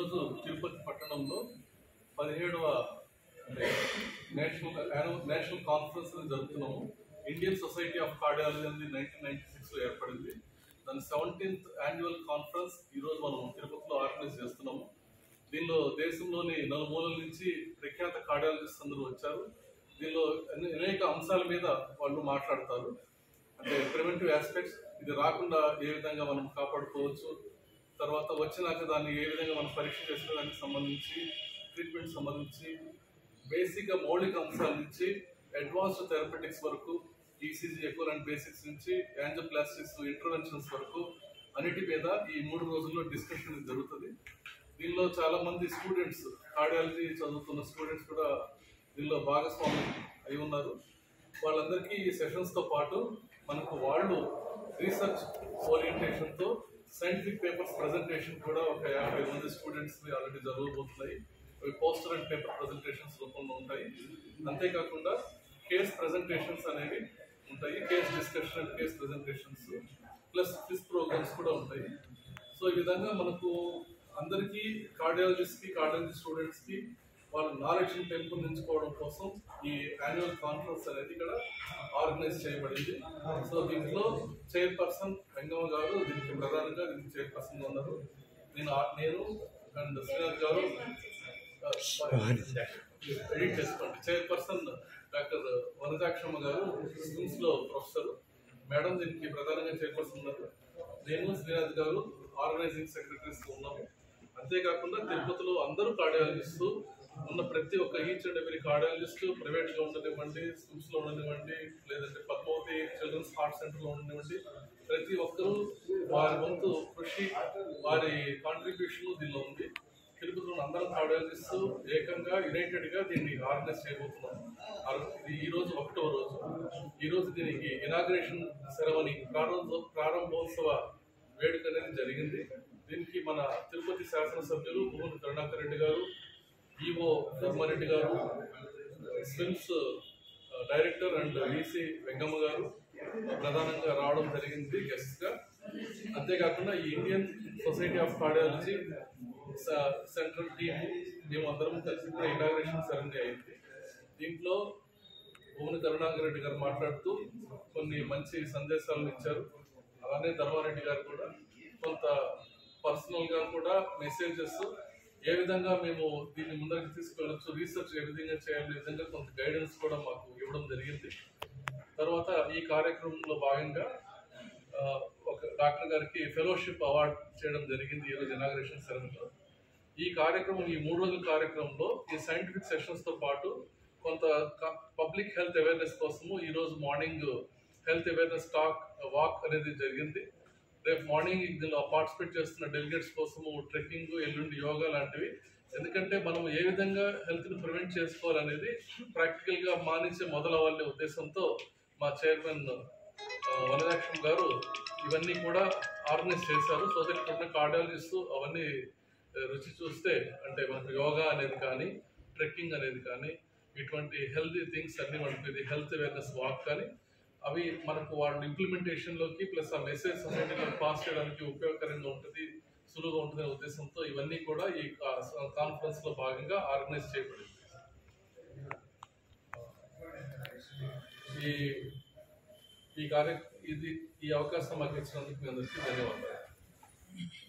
ఈరోజు తిరుపతి పట్టణంలో పదిహేడవ అంటే నేషనల్ యాన్యువల్ నేషనల్ కాన్ఫరెన్స్ ని జరుపుతున్నాము ఇండియన్ సొసైటీ ఆఫ్ కార్డియాలజీ అనేది నైన్టీన్ నైన్టీ సిక్స్లో ఏర్పడింది దాని సెవెంటీన్త్ యాన్యువల్ కాన్ఫరెన్స్ ఈరోజు మనం తిరుపతిలో ఆర్గనైజ్ చేస్తున్నాము దీనిలో దేశంలోని నలుమూలల నుంచి ప్రఖ్యాత కార్డియాలజిస్ట్ అందరూ వచ్చారు దీనిలో అనే- అనేక అంశాల మీద వాళ్ళు మాట్లాడతారు అంటే ప్రివెంటివ్ ఆస్పెక్ట్స్ ఇది రాకుండా ఏ విధంగా మనం కాపాడుకోవచ్చు తర్వాత వచ్చినాక దాన్ని ఏ విధంగా మనం పరీక్ష చేసుకునే దానికి సంబంధించి ట్రీట్మెంట్ సంబంధించి బేసిక్గా మౌలిక అంశాల నుంచి అడ్వాన్స్డ్ థెరపెటిక్స్ వరకు ఈసీజీ ఎక్కువ అండ్ బేసిక్స్ నుంచి యాంజోప్లాస్టిక్స్ ఇంటర్వెన్షన్స్ వరకు అన్నిటి మీద ఈ మూడు రోజుల్లో డిస్కషన్ జరుగుతుంది దీనిలో చాలా మంది స్టూడెంట్స్ కార్డియాలజీ చదువుతున్న స్టూడెంట్స్ కూడా దీనిలో భాగస్వామ్యం అయి ఉన్నారు వాళ్ళందరికీ ఈ సెషన్స్ తో పాటు మనకు వాళ్ళు రీసెర్చ్ ఓరియంటేషన్ తో సైంటిఫిక్ పేపర్స్ ప్రెజెంటేషన్ కూడా ఒక యాభై మంది స్టూడెంట్స్ ఆల్రెడీ జరగబోతున్నాయి అవి పోస్టర్ అండ్ పేపర్ ప్రెజెంటేషన్స్ రూపంలో ఉంటాయి అంతేకాకుండా కేస్ ప్రెజెంటేషన్స్ అనేవి ఉంటాయి case discussion and case presentations plus quiz programmes కూడా ఉంటాయి సో ఈ విధంగా మనకు అందరికీ కార్డియాలజిస్ట్ కి కార్డియాలజీ స్టూడెంట్స్ కి వాళ్ళ నాలెడ్జ్ పెంపొందించుకోవడం కోసం ఈ యాన్యువల్ కాన్ఫరెన్స్ అనేది ఇక్కడ ఆర్గనైజ్ చేయబడింది సో దీంట్లో చైర్పర్సన్ వెంగమ్మ గారు దీనికి ప్రధానంగా దీనికి చైర్పర్సన్ గా ఉన్నారు నేను ఆ- నేను అండ్ శ్రీనాథ్ గారు ఎడిట్ చేసుకోండి చైర్పర్సన్ డాక్టర్ వనజాక్షమ్మ గారు స్కూల్స్ లో ప్రొఫెసర్ మేడం దీనికి ప్రధానంగా చైర్పర్సన్ ఉన్నారు నేను శ్రీనాథ్ గారు ఆర్గనైజింగ్ సెక్రటరీస్ ఉన్నాము అంతేకాకుండా తిరుపతిలో అందరూ కార్డియాలజిస్ట్ ఉన్న ప్రతి ఒక్క each and every cardiologist private గా ఉండనివ్వండి స్కూల్స్ లో ఉండనివ్వండి లేదంటే పద్మావతి చిల్డ్రన్స్ హార్ట్ సెంటర్ లో ఉండనివ్వండి ప్రతి ఒక్కరూ వారి వంతు కృషి వారి కాంట్రిబ్యూషన్ దీనిలో ఉంది తిరుపతిలో ఉన్న అందరం కార్డియాలజిస్ట్ ఏకంగా యునైటెడ్ గా దీన్ని ఆర్గనైజ్ చేయబోతున్నాం ఆర్- ఇది ఈ రోజు ఒకటవ రోజు ఈ రోజు దీనికి ఇనాగ్రేషన్ సెరమనీ ప్రారంభ ప్రారంభోత్సవ వేడుక అనేది జరిగింది దీనికి మన తిరుపతి శాసనసభ్యులు భూమని కరుణాకర్ రెడ్డి గారు EO Dharma Reddy garu SVIMS director and EC Vengamma garu ప్రధానంగా రావడం జరిగింది గెస్ట్ గా అంతేకాకుండా ఈ Indian society of cardiology central team మేము అందరం కలిసి కూడా ఇనాగ్రేషన్ సెరమనీ అయింది దీంట్లో భువన కరుణాకర్ రెడ్డి గారు మాట్లాడుతూ కొన్ని మంచి సందేశాలను ఇచ్చారు అలానే ధర్మారెడ్డి గారు కూడా కొంత పర్సనల్ గా కూడా మెసేజెస్ ఏ విధంగా మేము దీన్ని ముందరికి తీసుకెళ్ళచ్చు రీసెర్చ్ ఏ విధంగా చేయాలి ఈ విధంగా కొంత గైడెన్స్ కూడా మాకు ఇవ్వడం జరిగింది తర్వాత ఈ కార్యక్రమంలో భాగంగా ఆ, ఒక డాక్టర్ గారికి ఫెలోషిప్ అవార్డ్ చేయడం జరిగింది ఈరోజు ఇనాగ్రేషన్ సెరమనీలో ఈ కార్యక్రమం ఈ మూడు రోజుల కార్యక్రమంలో ఈ సైంటిఫిక్ సెషన్స్ తో పాటు కొంత పబ్లిక్ హెల్త్ అవేర్నెస్ కోసము ఈ రోజు morning health awareness talk walk అనేది జరిగింది రేపు మార్నింగ్ ఇందులో పార్టిసిపేట్ చేస్తున్న డెలిగేట్స్ కోసము ట్రెక్కింగ్ ఎల్లుండి యోగా లాంటివి ఎందుకంటే మనం ఏ విధంగా హెల్త్ ని ప్రివెంట్ చేసుకోవాలనేది ప్రాక్టికల్ గా మానించే మొదలవ్వాలనే ఉద్దేశంతో మా చైర్మన్ వనలక్ష్మి గారు ఇవన్నీ కూడా ఆర్గనైజ్ చేశారు సో దట్ ఇక్కడ ఉన్న కార్డియాలజిస్ట్ అవన్నీ ఆ, రుచి చూస్తే అంటే మనకు యోగా అనేది కానీ ట్రెక్కింగ్ అనేది కానీ ఇటువంటి హెల్తీ థింగ్స్ అన్ని మనకి ఇది హెల్త్ అవేర్నెస్ వాక్ కానీ అవి మనకు వాళ్ళ ఇంప్లిమెంటేషన్ లోకి ప్లస్ ఆ మెసేజ్ సొసైటీలో పాస్ చేయడానికి ఉపయోగకరంగా ఉంటుంది సులువుగా ఉంటుంది అనే ఉద్దేశంతో ఇవన్నీ కూడా ఈ కాన్ఫరెన్స్ లో భాగంగా ఆర్గనైజ్ చేయబడింది ఈ ఈ కార్య ఇది ఈ అవకాశం మాకు ఇచ్చినందుకు మీ అందరికీ ధన్యవాదాలు